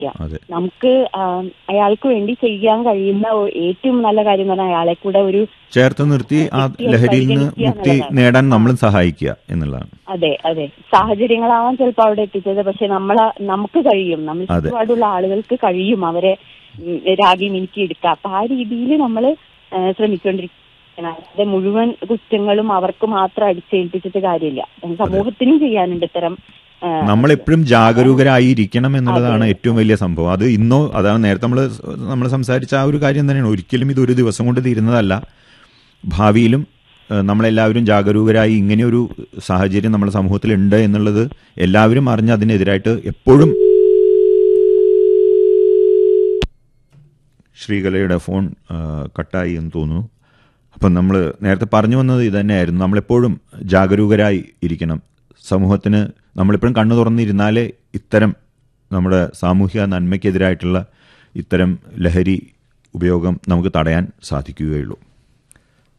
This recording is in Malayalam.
അതെ നമുക്ക് ആ, അയാൾക്ക് വേണ്ടി ചെയ്യാൻ കഴിയുന്ന ഒ- ഏറ്റവും നല്ല കാര്യം എന്ന് പറഞ്ഞാൽ അയാളെ കൂടെ ഒരു ചേർത്ത് നിർത്തി ആ വ്യക്തിയെ ലഹരിയിൽ നിന്ന് പരിഗണിക്കുക മുക്തി എന്നുള്ളതാണ്. നേടാൻ നമ്മളും സഹായിക്കുക എന്നുള്ളതാണ് അതെ അതെ സാഹചര്യങ്ങളാവാൻ ചിലപ്പോൾ അവിടെ എത്തിച്ചത് പക്ഷെ നമ്മൾ നമുക്ക് കഴിയും നമ്മൾ അതെ. ചുറ്റുപാടുള്ള ആളുകൾക്ക് കഴിയും അവരെ ഉം, രാഗി മിനുക്കി എടുക്കാം അപ്പൊ ആ രീതിയിൽ നമ്മൾ ശ്രമിച്ചുകൊണ്ടിരിക്കണം അല്ലാതെ മുഴുവൻ കുറ്റങ്ങളും അവർക്ക് മാത്രം അടിച്ചേൽപ്പിച്ചിട്ട് കാര്യമില്ല സമൂഹത്തിനും ചെയ്യാനുണ്ട് ഇത്തരം ആ, നമ്മളെപ്പോഴും ജാഗരൂകരായിരിക്കണം എന്നുള്ളതാണ് ഏറ്റവും വലിയ സംഭവം അത് ഇന്നോ അതാണ് നേരത്തെ നമ്മൾ നമ്മൾ സംസാരിച്ച ആ ഒരു കാര്യം തന്നെയാണ് ഒരിക്കലും ഇത് ഒരു ദിവസം കൊണ്ട് തീരുന്നതല്ല ഭാവിയിലും ഏഹ്, നമ്മളെല്ലാവരും ജാഗരൂകരായി ഇങ്ങനെയൊരു സാഹചര്യം നമ്മുടെ സമൂഹത്തിലുണ്ട് എന്നുള്ളത് എല്ലാവരും അറിഞ്ഞ് അതിനെതിരായിട്ട് എപ്പോഴും ശ്രീകലയുടെ ഫോൺ ആ, കട്ടായി എന്ന് തോന്നുന്നു അപ്പം നമ്മൾ നേരത്തെ പറഞ്ഞു വന്നത് ഇത് തന്നെയായിരുന്നു നമ്മളെപ്പോഴും ജാഗരൂകരായി ഇരിക്കണം സമൂഹത്തിന് നമ്മളിപ്പോഴും കണ്ണു തുറന്നിരുന്നാലേ ഇത്തരം നമ്മുടെ സാമൂഹിക നന്മയ്ക്കെതിരായിട്ടുള്ള ഇത്തരം ലഹരി ഉപയോഗം നമുക്ക് തടയാൻ സാധിക്കുകയുള്ളൂ